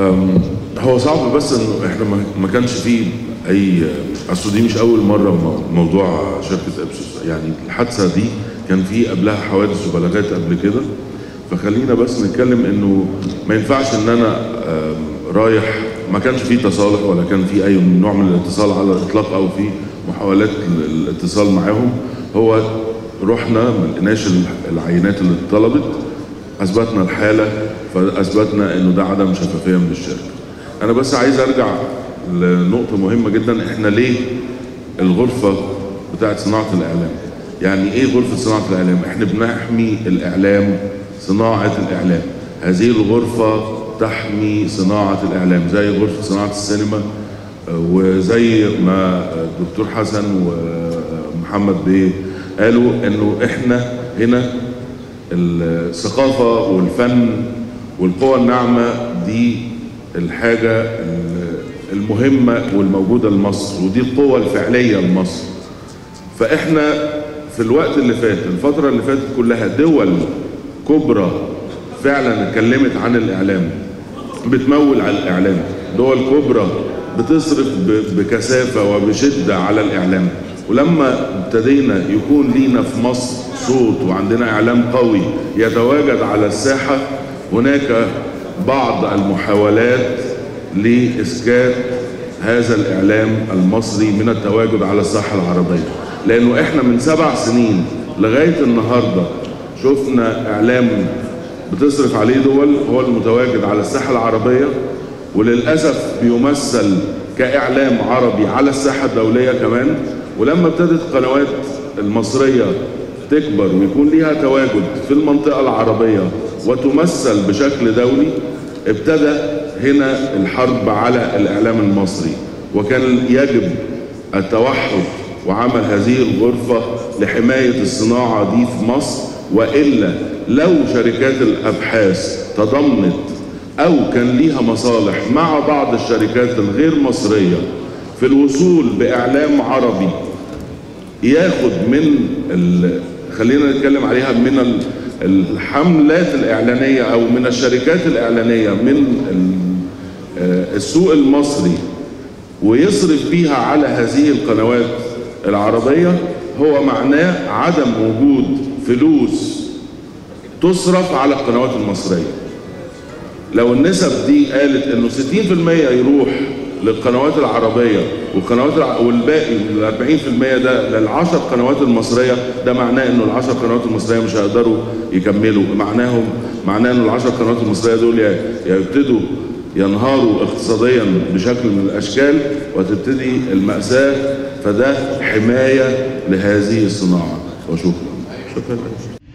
أم، هو صعب بس انه احنا ما- ما كانش فيه اي اصل دي مش اول مره مو- موضوع شركه ابسوس يعني الحادثه دي كان في قبلها حوادث وبلاغات قبل كده فخلينا بس نتكلم انه ما ينفعش ان انا أم، رايح ما كانش فيه تصالح ولا كان في اي نوع من الاتصال على الاطلاق او في محاولات الاتصال معاهم هو رحنا ما لقيناش العينات اللي اتطلبت اثبتنا الحاله فاثبتنا انه ده عدم شفافيه من الشركه. انا بس عايز ارجع لنقطه مهمه جدا احنا ليه الغرفه بتاعت صناعه الاعلام؟ يعني ايه غرفه صناعه الاعلام؟ احنا بنحمي الاعلام صناعه الاعلام. هذه الغرفه تحمي صناعه الاعلام زي غرفه صناعه السينما آه، وزي ما الدكتور حسن ومحمد بيه قالوا انه احنا هنا الثقافة والفن والقوى الناعمة دي الحاجة المهمة والموجودة لمصر ودي القوة الفعلية لمصر فإحنا في الوقت اللي فات الفترة اللي فاتت كلها دول كبرى فعلا اتكلمت عن الإعلام بتمول على الإعلام دول كبرى بتصرف ب- بكثافة وبشدة على الإعلام ولما ابتدينا يكون لينا في مصر صوت وعندنا إعلام قوي يتواجد على الساحة هناك بعض المحاولات لإسكات هذا الإعلام المصري من التواجد على الساحة العربية لأنه إحنا من سبع سنين لغاية النهاردة شفنا إعلام بتصرف عليه دول هو المتواجد على الساحة العربية وللأسف بيمثل كإعلام عربي على الساحة الدولية كمان ولما ابتدت القنوات المصرية تكبر ويكون ليها تواجد في المنطقة العربية وتمثل بشكل دولي ابتدى هنا الحرب على الإعلام المصري وكان يجب التوحد وعمل هذه الغرفة لحماية الصناعة دي في مصر وإلا لو شركات الأبحاث تضمنت أو كان ليها مصالح مع بعض الشركات الغير مصرية في الوصول بإعلام عربي ياخد من ال... خلينا نتكلم عليها من ال- الحملات الإعلانية أو من الشركات الإعلانية من ال- آه، السوق المصري ويصرف بيها على هذه القنوات العربية هو معناه عدم وجود فلوس تصرف على القنوات المصرية لو النسب دي قالت انه 60% يروح للقنوات العربية والقنوات الع... والباقي ال 40% ده للعشر قنوات المصرية ده معناه انه العشر قنوات المصرية مش هيقدروا يكملوا معناهم معناه انه العشر قنوات المصرية دول يا يا يبتدوا ينهاروا اقتصاديا بشكل من الاشكال وتبتدي المأساة فده حماية لهذه الصناعة وشكرا شكرا